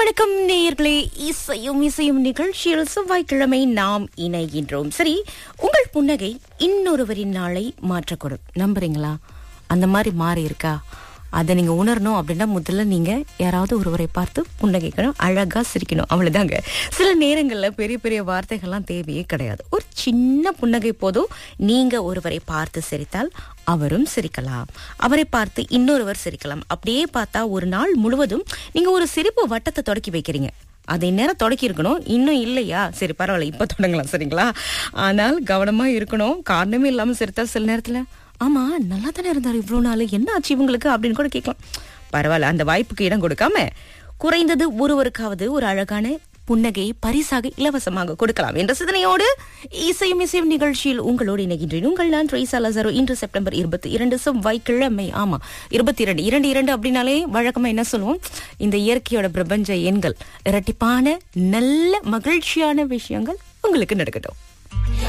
வணக்கம் நேயர்களே இசையும் இசையும் நிகழ்ச்சியில் செவ்வாய்க்கிழமை நாம் இணைகின்றோம் சரி உங்கள் புன்னகை இன்னொருவரின் நாளை மாற்றக்கூடும் நம்புறீங்களா அந்த மாதிரி மாறி இருக்கா அதை நீங்க உணரணும் அப்படின்னா முதல்ல நீங்க யாராவது ஒருவரை பார்த்து புன்னகைக்கணும் அழகா சிரிக்கணும் அவ்வளவுதாங்க சில நேரங்கள்ல பெரிய பெரிய வார்த்தைகள்லாம் தேவையே கிடையாது ஒரு சின்ன புன்னகை போதும் நீங்க ஒருவரை பார்த்து சிரித்தால் அவரும் சிரிக்கலாம் அவரை பார்த்து இன்னொருவர் சிரிக்கலாம் அப்படியே பார்த்தா ஒரு நாள் முழுவதும் நீங்க ஒரு சிரிப்பு வட்டத்தை தொடக்கி வைக்கிறீங்க அதை நேரம் தொடக்கி இருக்கணும் இன்னும் இல்லையா சரி பரவாயில்ல இப்ப தொடங்கலாம் சரிங்களா ஆனால் கவனமா இருக்கணும் காரணமே இல்லாம சிரித்தா சில நேரத்துல ஆமா நல்லா தானே இருந்தாரு இவ்வளவு நாள் என்ன ஆச்சு இவங்களுக்கு அப்படின்னு கூட கேட்கலாம் பரவாயில்ல அந்த வாய்ப்புக்கு இடம் கொடுக்காம குறைந்தது ஒருவருக்காவது ஒரு அழகான புன்னகையை பரிசாக இலவசமாக கொடுக்கலாம் என்ற சிந்தனையோடு இசையும் இசையும் நிகழ்ச்சியில் உங்களோடு இணைகின்றேன் உங்கள் நான் ட்ரைசா லசரோ இன்று செப்டம்பர் இருபத்தி இரண்டு செவ்வாய்க்கிழமை ஆமா இருபத்தி இரண்டு இரண்டு இரண்டு அப்படின்னாலே வழக்கமா என்ன சொல்லுவோம் இந்த இயற்கையோட பிரபஞ்ச எண்கள் இரட்டிப்பான நல்ல மகிழ்ச்சியான விஷயங்கள் உங்களுக்கு நடக்கட்டும்